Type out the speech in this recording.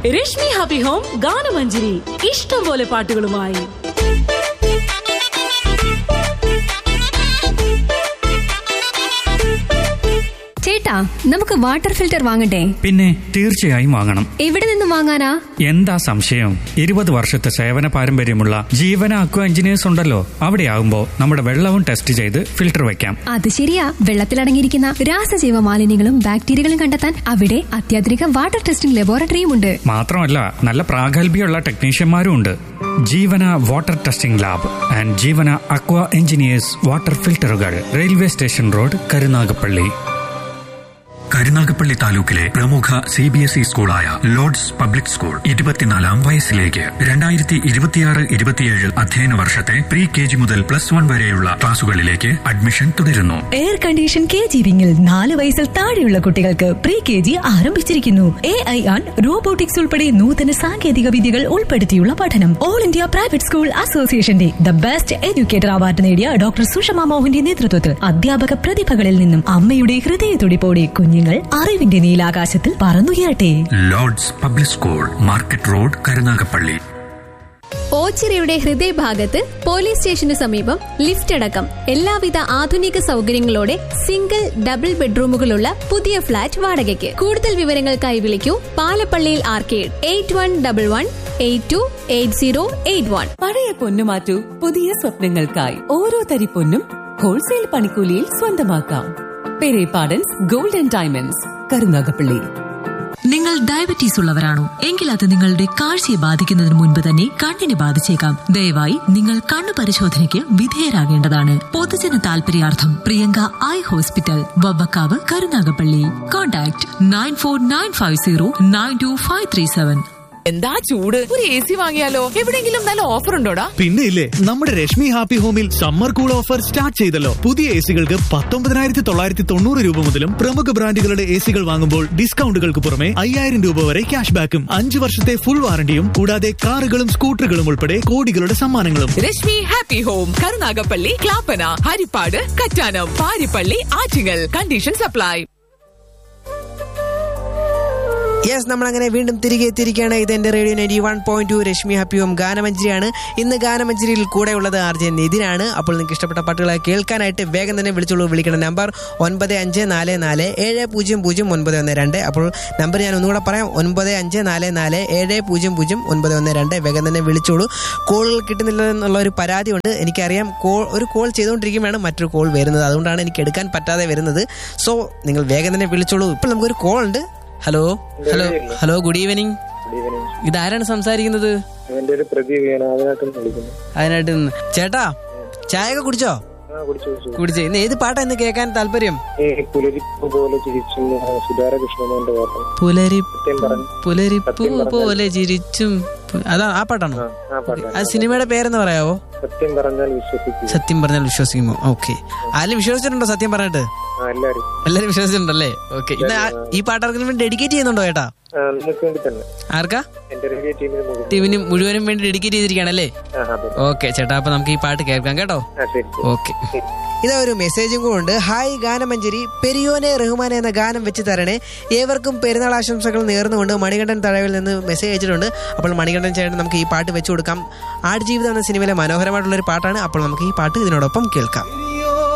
Rashmi happy home ഗാനമഞ്ജരി ഇഷ്ടം പോലെ പാട്ടുകളുമായി ചേട്ടാ നമുക്ക് വാട്ടർ ഫിൽറ്റർ വാങ്ങണ്ടേ പിന്നെ തീർച്ചയായും വാങ്ങണം എവിടെ നിന്ന് വാങ്ങാനാ എന്താ സംശയം ഇരുപത് വർഷത്തെ സേവന പാരമ്പര്യമുള്ള ജീവന അക്വ എഞ്ചിനീയേഴ്സ് ഉണ്ടല്ലോ അവിടെയാകുമ്പോ നമ്മുടെ വെള്ളവും ടെസ്റ്റ് ചെയ്ത് ഫിൽട്ടർ വെക്കാം അത് ശരിയാ വെള്ളത്തിലടങ്ങിയിരിക്കുന്ന രാസജീവ മാലിന്യങ്ങളും ബാക്ടീരിയകളും കണ്ടെത്താൻ അവിടെ അത്യാധുനിക വാട്ടർ ടെസ്റ്റിംഗ് ലബോറട്ടറിയും ഉണ്ട് മാത്രമല്ല നല്ല പ്രാഗൽഭ്യമുള്ള ടെക്നീഷ്യന്മാരും ഉണ്ട് Jeevana water testing lab and Jeevana aqua engineers water ഫിൽട്ടറുകൾ railway station road Karunagappally Karunagappally താലൂക്കിലെ പ്രമുഖ സി ബി എസ് ഇ സ്കൂളായ ലോർഡ്സ് പബ്ലിക് സ്കൂൾ ഇരുപത്തിനാലാം വയസ്സിലേക്ക് രണ്ടായിരത്തി ഇരുപത്തിയാറ് ഇരുപത്തിയേഴ് അധ്യയന വർഷത്തെ പ്രീ കെ ജി മുതൽ പ്ലസ് വൺ വരെയുള്ള ക്ലാസുകളിലേക്ക് അഡ്മിഷൻ തുടരുന്നു എയർ കണ്ടീഷൻ കെ ജി വിങ്ങിൽ നാല് വയസ്സിൽ താഴെയുള്ള കുട്ടികൾക്ക് പ്രീ കെ ജി ആരംഭിച്ചിരിക്കുന്നു എ ഐ ആൺ റോബോട്ടിക്സ് ഉൾപ്പെടെ നൂതന സാങ്കേതിക വിദ്യകൾ ഉൾപ്പെടുത്തിയുള്ള പഠനം ഓൾ ഇന്ത്യ പ്രൈവറ്റ് സ്കൂൾ അസോസിയേഷന്റെ ദ ബെസ്റ്റ് എഡ്യൂക്കേറ്റർ അവാർഡ് നേടിയ ഡോക്ടർ സുഷമ മോഹന്റെ നേതൃത്വത്തിൽ അധ്യാപക പ്രതിഭകളിൽ നിന്നും അമ്മയുടെ ഹൃദയത്തുടിപ്പോടെ കുഞ്ഞുങ്ങൾ അറിവിന്റെ നീലാകാശത്തിൽ പറന്നുയരട്ടെ lord's public school market road Karunagappally ഓച്ചിറയുടെ ഹൃദയഭാഗത്ത് പോലീസ് സ്റ്റേഷന് സമീപം ലിഫ്റ്റ് അടക്കം എല്ലാവിധ ആധുനിക സൗകര്യങ്ങളോടെ സിംഗിൾ ഡബിൾ ബെഡ്റൂമുകളുള്ള പുതിയ ഫ്ളാറ്റ് വാടകയ്ക്ക് കൂടുതൽ വിവരങ്ങൾക്കായി വിളിക്കൂ പാലപ്പള്ളിയിൽ arcade eight one double one eight two eight zero eight one പഴയ പൊന്നു മാറ്റൂ പുതിയ സ്വപ്നങ്ങൾക്കായി ഓരോ തരി പൊന്നും ഹോൾസെയിൽ പണിക്കൂലിയിൽ സ്വന്തമാക്കാം പെരേപാടൻസ് ഗോൾഡൻ ഡയമണ്ട്സ് കരുനാഗപ്പള്ളി നിങ്ങൾ ഡയബറ്റീസ് ഉള്ളവരാണോ എങ്കിൽ അത് നിങ്ങളുടെ കാഴ്ചയെ ബാധിക്കുന്നതിന് മുൻപ് തന്നെ കണ്ണിനെ ബാധിച്ചേക്കാം ദയവായി നിങ്ങൾ കണ്ണു പരിശോധനയ്ക്ക് വിധേയരാകേണ്ടതാണ് പൊതുജന താൽപര്യാർത്ഥം Priyanka eye hospital Vavvakkavu Karunagappally contact nine four nine five zero nine two five three seven എന്താ ചൂട് ഒരു എ സി വാങ്ങിയാലോ എവിടെങ്കിലും നല്ല ഓഫർ ഉണ്ടോടാ പിന്നെ ഇല്ലേ നമ്മുടെ രശ്മി ഹാപ്പി ഹോമിൽ സമ്മർ കൂൾ ഓഫർ സ്റ്റാർട്ട് ചെയ്തല്ലോ പുതിയ എ സികൾക്ക് പത്തൊമ്പതിനായിരത്തി തൊള്ളായിരത്തി തൊണ്ണൂറ് രൂപ മുതലും പ്രമുഖ ബ്രാൻഡുകളുടെ എ സികൾ വാങ്ങുമ്പോൾ ഡിസ്കൗണ്ടുകൾക്ക് പുറമെ അയ്യായിരം രൂപ വരെ ക്യാഷ് ബാക്കും അഞ്ച് വർഷത്തെ ഫുൾ വാറണ്ടിയും കൂടാതെ കാറുകളും സ്കൂട്ടറുകളും ഉൾപ്പെടെ കോടികളുടെ സമ്മാനങ്ങളും Rashmi happy home Karunagappally Clappana Harippad Kattanam Parippally Attingal condition supply yes നമ്മൾ അങ്ങനെ വീണ്ടും തിരികെ എത്തിയിരിക്കുകയാണ് ഇത് എന്റെ radio ninety one point two Rashmi ഹാപ്പിയും ഗാനമഞ്ജരിയാണ് ഇന്ന് ഗാനമഞ്ജരിയിൽ കൂടെ ഉള്ളത് ആർ ജെ നിതിനാണ് അപ്പോൾ നിങ്ങൾക്ക് ഇഷ്ടപ്പെട്ട പാട്ടുകളെ കേൾക്കാനായിട്ട് വേഗം തന്നെ വിളിച്ചോളൂ വിളിക്കണം നമ്പർ ഒൻപത് അഞ്ച് നാല് നാല് ഏഴ് പൂജ്യം പൂജ്യം ഒൻപത് ഒന്ന് രണ്ട് അപ്പോൾ നമ്പർ ഞാൻ ഒന്നുകൂടെ പറയാം ഒൻപത് അഞ്ച് നാല് നാല് ഏഴ് പൂജ്യം പൂജ്യം ഒൻപത് ഒന്ന് രണ്ട് വേഗം തന്നെ വിളിച്ചോളൂ കോളുകൾ കിട്ടുന്നില്ല എന്നുള്ള ഒരു പരാതിയുണ്ട് എനിക്കറിയാം കോൾ ഒരു കോൾ ചെയ്തുകൊണ്ടിരിക്കുമ്പോഴാണ് മറ്റൊരു കോൾ വരുന്നത് അതുകൊണ്ടാണ് എനിക്ക് എടുക്കാൻ പറ്റാതെ വരുന്നത് സോ നിങ്ങൾ വേഗം തന്നെ വിളിച്ചോളൂ ഇപ്പോൾ നമുക്കൊരു കോൾ ഉണ്ട് hello hello hello good evening ഇതാരാണ് സംസാരിക്കുന്നത് എന്റെ ഒരു പ്രദീപയാണ് അതിനകത്ത് വിളിക്കുന്നു അതിനായിട്ട് നിന്ന് ചേട്ടാ ചായ ഒക്കെ കുടിച്ചോ ആ കുടിച്ചു കുടിച്ചു കുടിച്ചേ ഇന്ന് ഏത് പാട്ടാ ഇന്ന് കേൾക്കാൻ താല്പര്യം ഈ പുലരിപ്പ് പോലെ ചിരിച്ചും സുധാരകൃഷ്ണന്റെ പാട്ട് പുലരി സത്യം പറഞ്ഞു പുലരിപ്പൂ സത്യം പറഞ്ഞാൽ- പോലെ ചിരിച്ചും പു- അതാ ആ പാട്ടാണോ ആ, ആ പാട്ട് ആ സിനിമയുടെ പേരെന്ന് പറയാവോ സത്യം പറഞ്ഞാൽ വിശ്വസിക്കുക സത്യം പറഞ്ഞാൽ വിശ്വസിക്കുമോ ഓക്കെ ആരും വിശ്വസിച്ചിട്ടുണ്ടോ സത്യം പറഞ്ഞിട്ട് ആ എല്ലാരും എല്ലാരും വിശ്വസിച്ചിട്ടുണ്ടല്ലേ ഓക്കെ ഇന്ന് ആ- ഈ പാട്ടാർക്കും വേണ്ടി ഡെഡിക്കേറ്റ് ചെയ്യുന്നുണ്ടോ ചേട്ടാ ആ, നിങ്ങൾക്ക് വേണ്ടി തന്നെ ആർക്കാ എന്റെ റേഡിയോ ടീമിന് മുഴുവൻ. ടീമിന് മുഴുവനും വേണ്ടി ഡെഡിക്കേറ്റ് ചെയ്തിരിക്കുകയാണല്ലേ ആ, അതെ. ഓക്കെ ചേട്ടാ അപ്പൊ നമുക്ക് ഈ പാട്ട് കേൾക്കാം കേട്ടോ ആ, ശരി ശരി. ഓക്കെ ഇതാ ഒരു മെസ്സേജും കൂടെ ഉണ്ട് ഹായ് ഗാനമഞ്ജരി പെരിയോനെ റഹ്മാൻ എന്ന ഗാനം വെച്ച് തരണേ ഏവർക്കും പെരുന്നാൾ ആശംസകൾ നേർന്നുകൊണ്ട് മണികണ്ഠൻ തഴവിൽ നിന്ന് മെസ്സേജ് അയച്ചിട്ടുണ്ട് അപ്പോൾ മണികണ്ഠൻ ചേട്ടൻ നമുക്ക് ഈ പാട്ട് വെച്ചു കൊടുക്കാം ആടുജീവിതം എന്ന സിനിമയിലെ മനോഹരമായിട്ടുള്ള ഒരു പാട്ടാണ് അപ്പോൾ നമുക്ക് ഈ പാട്ട് ഇതിനോടൊപ്പം കേൾക്കാം